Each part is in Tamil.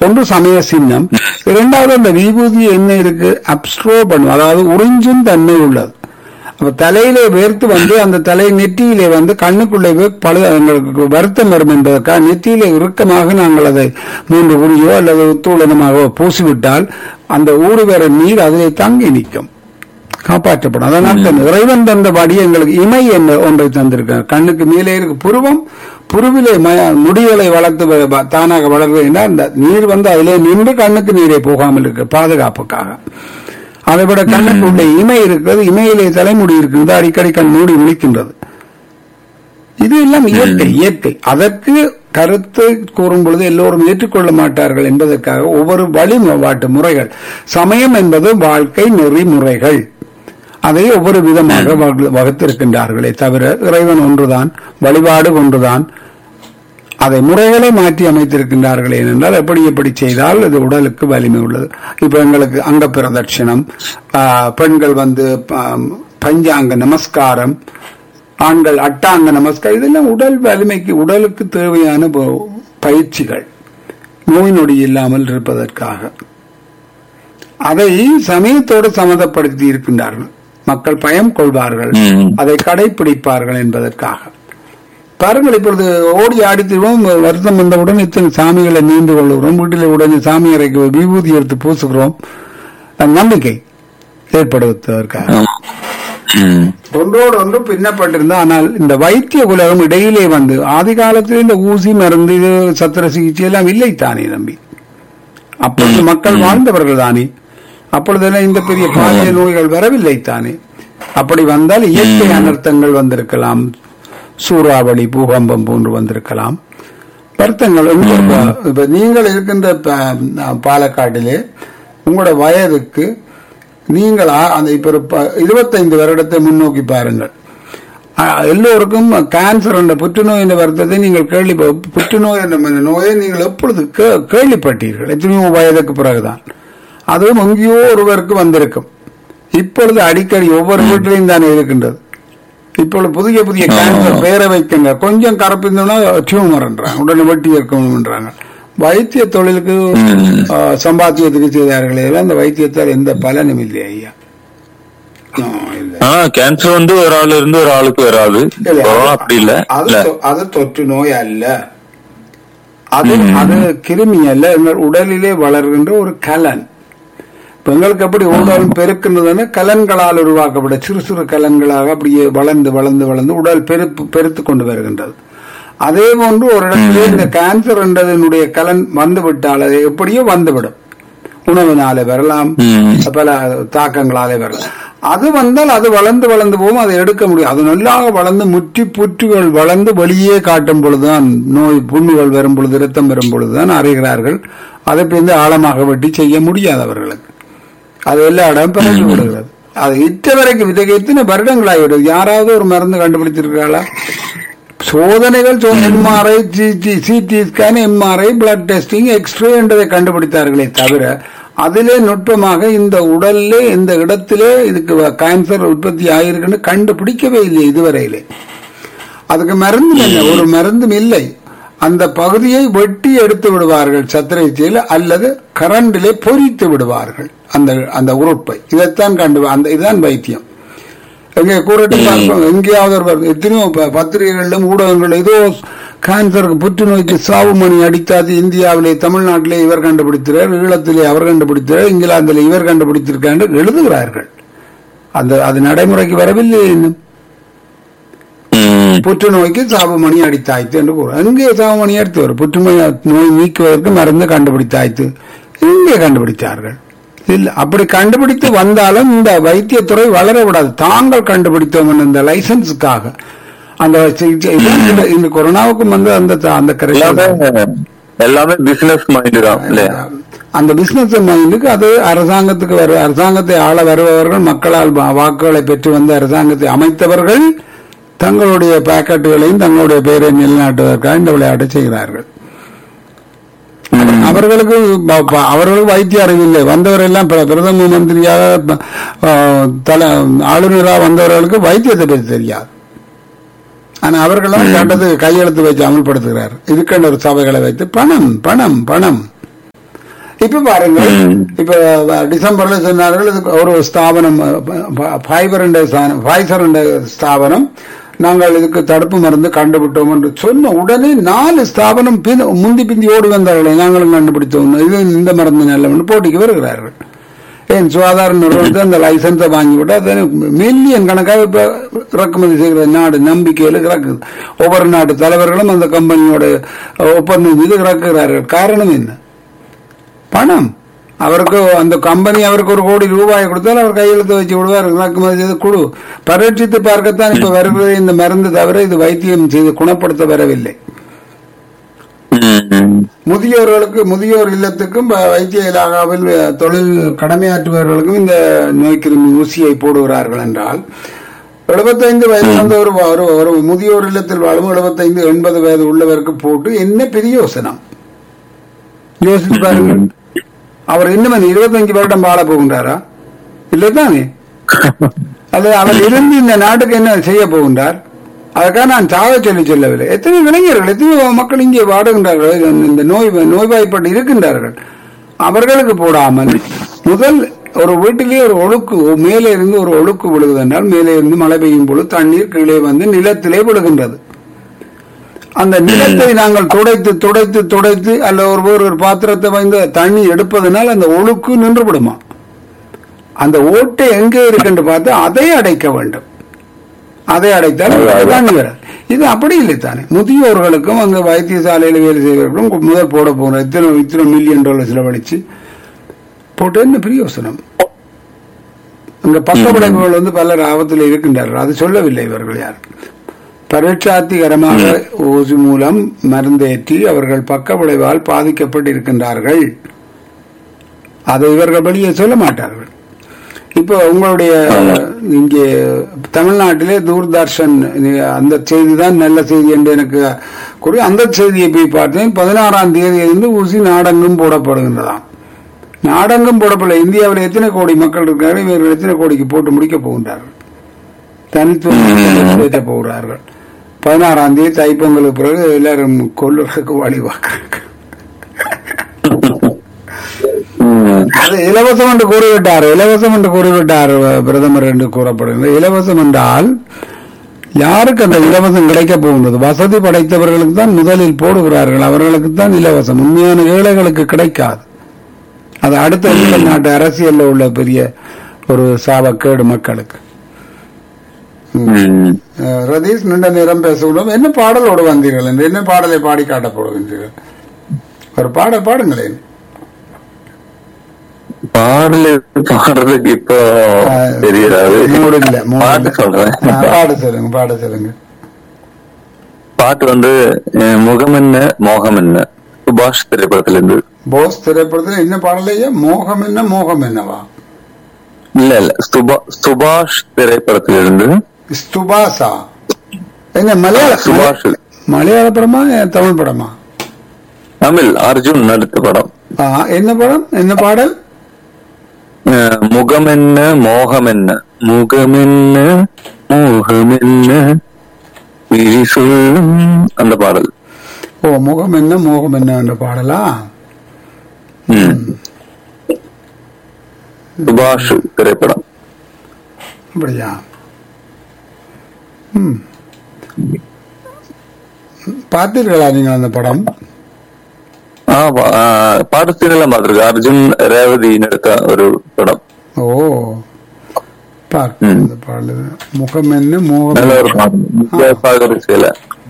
ஒன்று சமய சின்னம் இரண்டாவது அந்த விபூதி என்ன இருக்கு அப்ஸ்ட்ரோ பண்ணும் அதாவது உறிஞ்சும் தன்மை உள்ளது அப்ப தலையிலே வேர்த்து வந்து அந்த தலை நெற்றியிலே வந்து கண்ணுக்குள்ளே போய் பழு எங்களுக்கு வருத்தம் வரும் என்பதற்காக நெற்றியிலே இறுக்கமாக நாங்கள் அதை மூன்று குடியோ அல்லது உத்தூளனமாக பூசிவிட்டால் அந்த ஊறு வேற நீர் அதிலே தங்கி நிற்கும் காப்பாற்றப்படும் அதனால் தான் இறைவன் தந்த படி எங்களுக்கு இமை என்ற ஒன்றை தந்திருக்கார் கண்ணுக்கு மேலே இருக்கு புருவம் புருவிலே ம- முடிகளை வளர்த்து வ- வ- தானாக வளர்வது அந்த நீர் வந்து அதிலே நின்று கண்ணுக்கு நீரே போகாமல் இருக்கு பாதுகாப்புக்காக அதை விட கண்ணுக்கு உள்ள இமை இருக்கிறது இமையிலே தலைமுடி இருக்கிறது அடிக்கடி கண் மூடி விழிக்கின்றது இது எல்லாம் இயற்கை இயற்கை அதற்கு கருத்து கூறும் பொழுது எல்லோரும் ஏற்றுக்கொள்ள மாட்டார்கள் என்பதற்காக ஒவ்வொரு வழிபாட்டு முறைகள் சமயம் என்பது வாழ்க்கை நெறிமுறைகள் அதை ஒவ்வொரு விதமாக வகு- வகுத்திருக்கின்றார்களே தவிர இறைவன் ஒன்றுதான் வழிபாடு ஒன்றுதான் அதை முறைகளை மாற்றி அமைத்திருக்கின்றார்கள் ஏனென்றால் எப்படி எப்படி செய்தால் அது உடலுக்கு வலிமை உள்ளது இப்ப எங்களுக்கு அங்க பிரதட்சணம் ஆ, பெண்கள் வந்து ப- பஞ்சாங்க நமஸ்காரம் ஆண்கள் அட்டாங்க நமஸ்காரம் இதெல்லாம் உடல் வலிமைக்கு உடலுக்கு தேவையான ப- பயிற்சிகள் நோய் நொடி இல்லாமல் இருப்பதற்காக அதை சமயத்தோடு சம்மதப்படுத்தி இருக்கின்றார்கள் மக்கள் பயம் கொள்வார்கள் ம். அதை கடைபிடிப்பார்கள் என்பதற்காக பாருங்கள் இப்பொழுது ஓடி ஆடி திருவோம் வருத்தம் வந்தவுடன் இத்தனை சாமிகளை நீண்டு கொள்கிறோம் வீட்டில் உடனே சாமி அறைக்கு விபூதி எடுத்து பூசுகிறோம் அது நம்பிக்கை ஏற்படுத்துவதற்காக ஆமா. ம். ஒன்றோடு ஒன்று பின்னப்பட்டிருந்தா ஆனால் இந்த வைத்திய உலகம் இடையிலே வந்து ஆதி காலத்தில் இந்த ஊசி மருந்து இது சத்திர சிகிச்சை எல்லாம் இல்லை தானே தம்பி அப்பொழுது மக்கள் வாழ்ந்தவர்கள் தானே அப்பொழுதெல்லாம் இந்த பெரிய பாலிய நோய்கள் வரவில்லை தானே அப்படி வந்தால் இயற்கை அனர்த்தங்கள் வந்திருக்கலாம் சூறாவளி பூகம்பம் போன்று வந்திருக்கலாம் வருத்தங்கள் உங்க- இப்ப நீங்கள் இருக்கின்ற ப- பாலக்காட்டிலே உங்களோட வயதுக்கு நீங்கள் ஆ- அந்த இப்ப ஒரு ப- இருபத்தைந்து வருடத்தை முன்னோக்கி பாருங்கள் ஆ, எல்லோருக்கும் கேன்சர் என்ற புற்றுநோய் என்ற வருத்தத்தை நீங்கள் கேள்வி புற்றுநோய் என்ற ம- நோயை நீங்கள் எப்பொழுது கே- கேள்விப்பட்டீர்கள் எத்தனையோ வயதுக்கு பிறகுதான் அதுவும் எங்கேயோ ஒருவருக்கு வந்திருக்கும் இப்பொழுது அடிக்கடி ஒவ்வொரு வீட்டிலையும் தானே இருக்கின்றது இப்பொழுது புதிய புதிய கேன்சர் பெயரை வைக்கின்ற கொஞ்சம் கரப்பிருந்தோம்னா டியூமர்ன்றாங்க உடனே வெட்டி வைக்கணும்ன்றாங்க வைத்திய தொழிலுக்கு ஆ, சம்பாத்தியத்துக்கு செய்தார்களே அந்த வைத்தியத்தால் எந்த பலனும் இல்லை ஐயா ஆ, இல்லை ஆ கேன்சர் வந்து ஒரு ஆள் இருந்து ஒரு ஆளுக்கு வராது இல்ல, கொரோனா அப்படி இல்ல அது இல்ல தொ- அது தொற்று நோய் அல்ல அது அது கிருமி அல்ல எங்கள் உடலிலே வளர்கின்ற ஒரு கலன் இப்ப எங்களுக்கு எப்படி உடல் பெருக்கின்றதுன்னு கலன்களால் உருவாக்கப்பட்ட சிறு சிறு கலன்களாக அப்படியே வளர்ந்து வளர்ந்து வளர்ந்து உடல் பெருப்பு பெருத்து கொண்டு வருகின்றது அதே போன்று ஒரு இடத்திலே இந்த கேன்சர் என்றதனுடைய கலன் வந்து விட்டால் அது எப்படியோ வந்துவிடும் உணவினாலே வரலாம் ம். பல தாக்கங்களாலே வரலாம் அது வந்தால் அது வளர்ந்து வளர்ந்து போகும் அதை எடுக்க முடியும் அது நல்லாக வளர்ந்து முற்றி புற்றுகள் வளர்ந்து வெளியே காட்டும் பொழுதுதான் நோய் புண்ணுகள் வரும் பொழுது இரத்தம் வரும் பொழுதுதான் அறிகிறார்கள் அதை பிறந்து ஆழமாக வெட்டி செய்ய முடியாது அவர்களுக்கு அது எல்லா இடம் பிறகு விடுகிறது அது இத்த வரைக்கும் இதுக்கு எத்தனை வருடங்களாகிவிடுது யாராவது ஒரு மருந்து கண்டுபிடிச்சிருக்காளா சோதனைகள் MRI CT scan MRI blood testing x-ray என்றதை கண்டுபிடித்தார்களே தவிர அதிலே நுட்பமாக இந்த உடல்ல இந்த இடத்திலே இதுக்கு கேன்சர் உற்பத்தி ஆகிருக்குன்னு கண்டுபிடிக்கவே இல்லை இதுவரையிலே அதுக்கு மருந்து இல்லை ஒரு மருந்தும் இல்லை அந்த பகுதியை வெட்டி எடுத்து விடுவார்கள் சத்திரைச்சியில் அல்லது கரண்டிலே பொறித்து விடுவார்கள் அந்த அந்த உறுப்பை இதைத்தான் கண்டு அந்த இதுதான் வைத்தியம் எங்க கூறட்டு பார்ப்போம் எங்கேயாவது ஒரு பார்ப்போம். எத்தனையோ ப- பத்திரிகைகளிலும் ஊடகங்கள் ஏதோ கேன்சருக்கு புற்றுநோய்க்கு சாவு மணி அடித்தாது இந்தியாவிலே தமிழ்நாட்டிலே இவர் கண்டுபிடித்தார் ஈழத்திலே அவர் கண்டுபிடித்தார் இங்கிலாந்திலே இவர் கண்டுபிடித்திருக்காண்டு எழுதுகிறார்கள் அந்த அது நடைமுறைக்கு வரவில்லை இன்னும் ம். புற்றுநோய்க்கு சாவுமணி அடித்தாய்த்து என்று கூறும் எங்கே சாவுமணி எடுத்து வரும் புற்றுநோய் நோய் நீக்குவதற்கு மருந்து கண்டுபிடித்தாய்த்து எங்கே கண்டுபிடித்தார்கள் இல்ல அப்படி கண்டுபிடித்து வந்தாலும் இந்த வைத்தியத்துறை வளர விடாது தாங்கள் கண்டுபிடித்தோம் என்ற இந்த லைசன்ஸுக்காக அந்த சிகிச்சை இந்த- இந்த கொரோனாவுக்கும் வந்து அந்த அந்த எல்லாமே கரெக்ட் எல்லாமே பிசினஸ் மைண்ட் தான் இல்லையா அந்த பிசினஸ் மைண்டுக்கு அது அரசாங்கத்துக்கு வர அரசாங்கத்தை ஆள வருபவர்கள் மக்களால் வா- வாக்குகளை பெற்று வந்து அரசாங்கத்தை அமைத்தவர்கள் தங்களுடைய பாக்கெட்டுகளையும் தங்களுடைய பெயரை நிலைநாட்டுவதற்காக இந்த விளையாட்டை செய்கிறார்கள் அவர்களுக்கு ப- ப- அவர்களுக்கு வைத்திய அறிவில்லை வந்தவரெல்லாம் பிர- பிரதம மந்திரியாக ப- ஆ, தல ஆளுநராக வந்தவர்களுக்கு வைத்தியத்தை பற்றி தெரியாது ஆனா அவர்களாம் சட்டத்துக்கு கையெழுத்து வச்சு அமல்படுத்துகிறார் இதுக்கென்ற ஒரு சபைகளை வைத்து பணம் பணம் பணம் இப்ப பாருங்க ம். இப்ப அஹ், டிசம்பர்ல சொன்னார்கள் இதுக்கு ஒரு ஸ்தாபனம் ஃபைபர் ஃபைசர் என்ற ஸ்தாபனம் நாங்கள் இதுக்கு தடுப்பு மருந்து கண்டுபிட்டோம் என்று சொன்ன உடனே நாலு ஸ்தாபனம் பின்- முந்தி பிந்தி ஓடி வந்தார்களே நாங்களும் கண்டுபிடித்தோம் இது இந்த மருந்து நல்ல போட்டிக்கு வருகிறார்கள் ஏன் சுகாதார நிறுவனத்தை அந்த லைசன்ஸை வாங்கி விட்டு அது மில்லியன் கணக்காக இப்ப இறக்குமதி செய்கிற நாடு நம்பிக்கையில் இறக்குது ஒவ்வொரு நாட்டு தலைவர்களும் அந்த கம்பெனியோட ஒப்பந்தம் மீது இறக்குகிறார்கள் காரணம் என்ன பணம் அவருக்கு அந்த கம்பெனி அவருக்கு ஒரு கோடி ரூபாய் கொடுத்தால் அவர் கையெழுத்து வச்சு விடுவார் இறக்குமதி செய்து குழு பரீட்சித்து பார்க்கத்தான் இப்ப வருகிறது இந்த மருந்து தவிர இது வைத்தியம் செய்து குணப்படுத்த வரவில்லை ம், ம். முதியோர்களுக்கு முதியோர் இல்லத்துக்கும் ப- வைத்திய இலாகாவில் அஹ், தொழில் கடமையாற்றுபவர்களுக்கும் இந்த நோய்க்கிருமி ஊசியை போடுகிறார்கள் என்றால் எழுபத்தைந்து வயது வந்த ஒரு ஒரு ஒரு முதியோர் இல்லத்தில் வாழும் எழுபத்தைந்து எண்பது வயது உள்ளவருக்கு போட்டு என்ன பெரிய யோசனம் யோசிச்சு பாருங்க அவர் இன்னும் இருபத்தஞ்சு வருடம் வாழ போகின்றாரா இல்லதானே அல்லது அவர் இருந்து இந்த நாட்டுக்கு என்ன செய்ய போகின்றார் அதுக்காக நான் சாக சொல்லி சொல்லவில்லை எத்தனை இளைஞர்கள் எத்தனை மக்கள் இங்கே வாடுகின்றார்கள் இந்த நோய் நோய்வாய்ப்பட்டு இருக்கின்றார்கள் அவர்களுக்கு போடாமல் முதல் ஒரு வீட்டிலே ஒரு ஒழுக்கு மேலே இருந்து ஒரு ஒழுக்கு விழுகுது என்றால் மேலே இருந்து மழை பெய்யும் பொழுது தண்ணீர் கீழே வந்து நிலத்திலே விழுகின்றது அந்த நிலத்தை நாங்கள் துடைத்து துடைத்து துடைத்து அல்ல ஒரு ஒரு ஒரு பாத்திரத்தை வைந்து தண்ணி எடுப்பதனால் அந்த ஒழுக்கு நின்று விடுமா அந்த ஓட்டை எங்கே இருக்குன்னு பார்த்து அதை அடைக்க வேண்டும் அதை அடைத்தால் தண்ணி வராது இது அப்படி இல்லை தானே முதியோர்களுக்கும் அங்க வைத்தியசாலையில வேலை செய்வர்களும் முதல் போட போகிற இத்தனை இத்தனை மில்லியன் டாலர் செலவழிச்சு போட்டு என்ன பிரயோசனம் அங்க பக்க விளைவுகள் வந்து பலர் ஆபத்தில் இருக்கின்றார்கள் அது சொல்லவில்லை இவர்கள் யார் பரீட்சாத்திகரமாக ஊசி மூலம் மருந்தேற்றி அவர்கள் பக்க விளைவால் பாதிக்கப்பட்டிருக்கின்றார்கள் அதை இவர்கள் வெளியே சொல்ல மாட்டார்கள் இப்போ உங்களுடைய இங்கே தமிழ்நாட்டிலே தூர்தர்ஷன் அந்த செய்தி தான் நல்ல செய்தி என்று எனக்கு கூறி அந்த செய்தியை போய் பார்த்தேன் பதினாறாம் தேதி இருந்து ஊசி நாடெங்கும் போடப்படுகின்றதாம் நாடெங்கும் போடப்படல இந்தியாவில் எத்தனை கோடி மக்கள் இருக்கார்கள் இவர்கள் எத்தனை கோடிக்கு போட்டு முடிக்க போகின்றார்கள் தனித்துவம் பேச போகிறார்கள் பதினாறாம் தேதி தைப்பொங்கலுக்கு பிறகு எல்லாரும் கொள்ளுறதுக்கு வழிவாக்குறாங்க ம். அது இலவசம் என்று கூறிவிட்டார் இலவசம் என்று கூறிவிட்டார் பிரதமர் என்று கூறப்படுகிறது இலவசம் என்றால் யாருக்கு அந்த இலவசம் கிடைக்க போகின்றது வசதி படைத்தவர்களுக்கு தான் முதலில் போடுகிறார்கள் அவர்களுக்கு தான் இலவசம் உண்மையான ஏழைகளுக்கு கிடைக்காது அது அடுத்த இந்திய நாட்டு அரசியல்ல உள்ள பெரிய ஒரு சாபக்கேடு மக்களுக்கு ம். அஹ், ரதீஷ் நீண்ட நேரம் பேசுகிறோம் என்ன பாடலோடு வந்தீர்கள் என்று என்ன பாடலை பாடி காட்டப் போகின்றீர்கள் ஒரு பாடல் பாடுங்களேன் பாடல பாடுறதுக்கு இப்போ தெரியாது மூடு இல்ல மூடு பாட்டு இல்ல. சொல்றேன் ஆ, பாட சொல்லுங்க பாட சொல்லுங்க பாட்டு வந்து அஹ், முகம் என்ன மோகம் என்ன சுபாஷ் திரைப்படத்துல இருந்து போஸ் திரைப்படத்துல என்ன பாடலையா மோகம் என்ன மோகம் என்னவா இல்ல இல்ல சுபா சுபாஷ் திரைப்படத்துல இருந்து ஸ்துபாசா என்ன மலையாள சுபாஷ் மலையாள படமா தமிழ் படமா தமிழ் அர்ஜுன் நடித்த படம் ஆ, என்ன படம் என்ன பாடல் அஹ், முகம் என்ன மோகம் என்ன முகம் என்ன மோகம் என்ன விழி சொல்லும் அந்த பாடல் ஓ முகம் என்ன மோகம் என்ன என்ற பாடலா ம். சுபாஷ் திரைப்படம் அப்படியா ம் பார்த்தீர்களா நீங்க அந்த படம் ஆ, பா- ஆ, பாட்டு சீனெல்லாம் பார்த்திருக்கேன் அர்ஜுன் ரேவதி நடித்த ஒரு படம் ஓ பார்க்க ம். அந்த பாடல் முகம் என்ன மோகம் நல்ல ஒரு என்ன? பாடம் வித்தியாசமாக ஒரு சேலை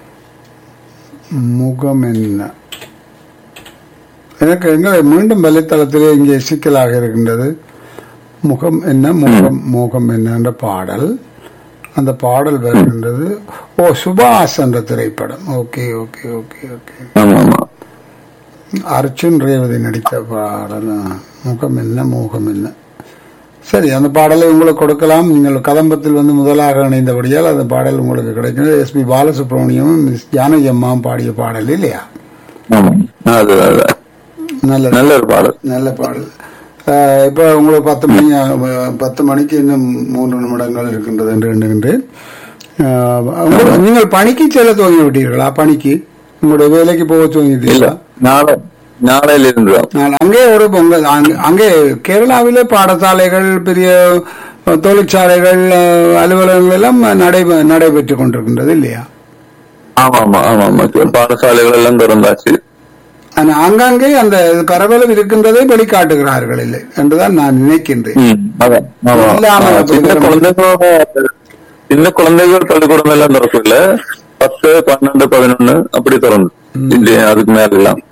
முகம் என்ன எனக்கு எங்க மீண்டும் வலைத்தளத்திலே இங்கே சிக்கலாக இருக்கின்றது முகம் என்ன முகம் மோகம் என்ன என்ற பாடல் அந்த பாடல் வருகின்றது ஓ சுபாஷ் என்ற திரைப்படம் ஓகே ஓகே ஓகே ஓகே ஆமா ஆமா அர்ஜுன் ரேவதி நடித்த பாடல் ஆ. முகம் என்ன மோகம் என்ன சரி அந்த பாடலை உங்களுக்கு கொடுக்கலாம் நீங்கள் கதம்பத்தில் வந்து முதலாக இணைந்தபடியால் அந்த பாடல் உங்களுக்கு கிடைக்கிறது எஸ்பி பாலசுப்ரமணியமும் மிஸ் ஜானகி அம்மாவும் பாடிய பாடல் இல்லையா ஆமா அது அது. நல்ல நல்ல ஒரு பாடல் நல்ல பாடல் ஆஹ் இப்ப உங்களுக்கு பத்து மணி ஆ- பத்து மணிக்கு இன்னும் மூன்று நிமிடங்கள் இருக்கின்றது என்று எண்ணுகின்றேன் ஆஹ் உங்க- நீங்கள் பணிக்கு செல்ல துவங்கி விட்டீர்களா பணிக்கு உங்களுடைய வேலைக்கு போக இல்ல துவங்கிட்டீங்களா நாளை நாளையில இருந்து தான் நான் அங்கே ஒரு பொங்கல் அங்க- அங்கே கேரளாவிலே பாடசாலைகள் பெரிய தொழிற்சாலைகள் அஹ், அலுவலகங்கள் எல்லாம் நடை நடைபெற்றுக் கொண்டிருக்கின்றது இல்லையா ஆமா ஆமா ஆமா ஆமா பாடசாலைகள் எல்லாம் திறந்தாச்சு ஆனா ஆங்காங்கே அந்த பரவலும் இருக்கின்றதை வெளிக்காட்டுகிறார்கள் இல்லை என்றுதான் நான் நினைக்கின்றேன் ம், அதான். ஆமா. இல்லாம ஆ, அப்படி சின்ன வர குழந்தைகளோட சின்ன குழந்தைகள் பள்ளிக்கூடம் எல்லாம் திறக்கல பத்து பன்னெண்டு பதினொன்னு அப்படி திறந்து இல்ல அதுக்கு மேல எல்லாம்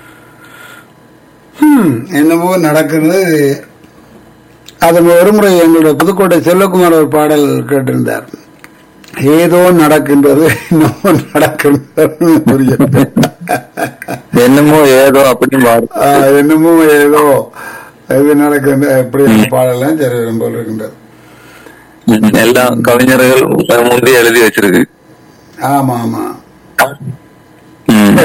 ஹம், என்னமோ நடக்கிறது அது ஒரு முறை எங்களுடைய புதுக்கோட்டை செல்வகுமார் ஒரு பாடல் கேட்டிருந்தார் ஏதோ நடக்கின்றது என்னமோ நடக்கின்றது புரியல என்னமோ ஏதோ அப்படின்னு பாடு ஆ, என்னமோ ஏதோ இது நடக்கின்ற எப்படி பாடலாம் சரி வரும் போல் இருக்கின்றது ம், எல்லாம் கவிஞர்கள் முந்தைய எழுதி வச்சிருக்கு ஆமா ஆமா ம்.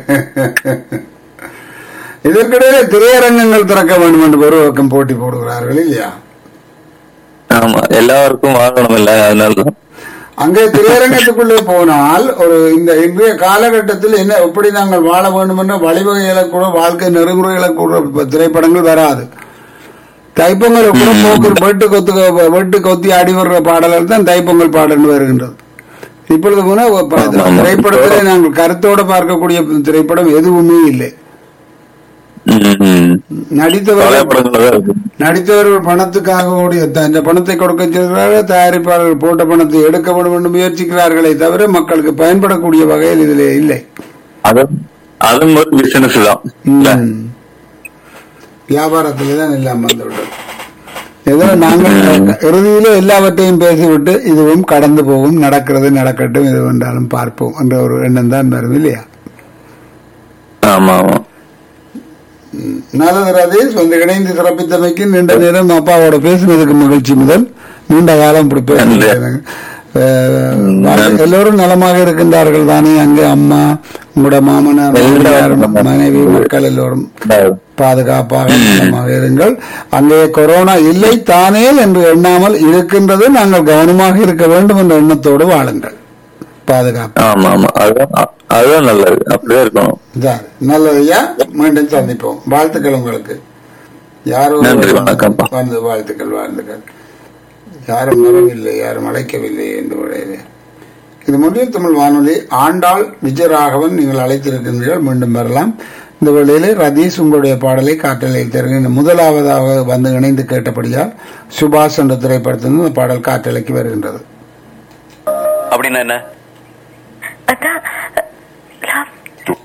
இதற்கிடையிலே திரையரங்கங்கள் திறக்க வேண்டும் என்று ஒரு பக்கம் போட்டி போடுகிறார்கள் இல்லையா ஆமா எல்லாருக்கும் வாங்கணும் இல்ல அதனாலதான் அங்கே திரையரங்கத்துக்குள்ளே போனால் ஒரு இந்த இன்றைய காலகட்டத்தில் என்ன எப்படி நாங்கள் வாழ வேண்டும் என்ற வழிவகைகளை கூட வாழ்க்கை நெறிமுறைகளை கூட திரைப்படங்கள் வராது தைப்பொங்கல் கூட போக்கு வெட்டு கொத்து வெட்டு கொத்தி அடி வர்ற பாடல்கள் தான் தைப்பொங்கல் பாடல் வருகின்றது இப்பொழுது போனா ப- ஆமா. திரைப்படத்திலே நாங்கள் கருத்தோட பார்க்கக்கூடிய திரைப்படம் எதுவுமே இல்லை ம், ம். பழைய நடித்தவர்கள் படங்கள் தான் இருக்கு நடித்தவர்கள் பணத்துக்காக ஓடி அந்த பணத்தை கொடுக்க செல்கிறார்கள் தயாரிப்பாளர்கள் போட்ட பணத்தை எடுக்க வேண்டும் என்று முயற்சிக்கிறார்களே தவிர மக்களுக்கு பயன்படக்கூடிய வகையில் இதில் இல்லை அது அதுவும் ஒரு பிசினஸ் தான் இல்ல? ம். வியாபாரத்திலே தான் எல்லாம் வந்துவிட்டது ஏதோ நாங்கள் இறுதியிலே எல்லாவற்றையும் பேசிவிட்டு இதுவும் கடந்து போகும் நடக்கிறது நடக்கட்டும் எது வேண்டாலும் பார்ப்போம் என்ற ஒரு எண்ணம் தான் வரும் இல்லையா ஆமா ஆமா நல்லது ராஜேஷ் வந்து இணைந்து சிறப்பித்தமைக்கு நீண்ட நேரம் அப்பாவோட பேசினதுக்கு மகிழ்ச்சி முதல் நீண்ட காலம் இப்படி பேசுகிறேன் எல்லோரும் நலமாக இருக்கின்றார்கள் தானே அங்கே அம்மா உங்களோட மாமனார் மாமியார், மனைவி மக்கள் எல்லோரும் பாதுகாப்பாக நலமாக இருங்கள் அங்கே கொரோனா இல்லை தானே என்று எண்ணாமல் இருக்கின்றது நாங்கள் கவனமாக இருக்க வேண்டும் என்ற எண்ணத்தோடு வாழுங்கள் பாதுகாப்பு ஆமா ஆமா அதுதான் அதுதான் நல்லது அப்படியே இருக்கணும் இதான். நல்லது ஐயா மீண்டும் சந்திப்போம் வாழ்த்துக்கள் உங்களுக்கு யாரும் நன்றி, வணக்கம். வந்து வாழ்த்துக்கள் வாழ்த்துக்கள் யாரும் வரவில்லை யாரும் அழைக்கவில்லை என்று உடையது இது முடியும் தமிழ் வானொலி ஆண்டாள் விஜயராகவன் நீங்கள் அழைத்திருக்கின்றீர்கள் மீண்டும் வரலாம் இந்த வேளையிலே ரதீஷ் உங்களுடைய பாடலை காற்றலையில் தருகின்ற முதலாவதாக வந்து இணைந்து கேட்டபடியால் சுபாஷ் என்ற திரைப்படத்திலிருந்து இந்த பாடல் காற்றலைக்கு வருகின்றது அப்படின்னா என்ன அக்கா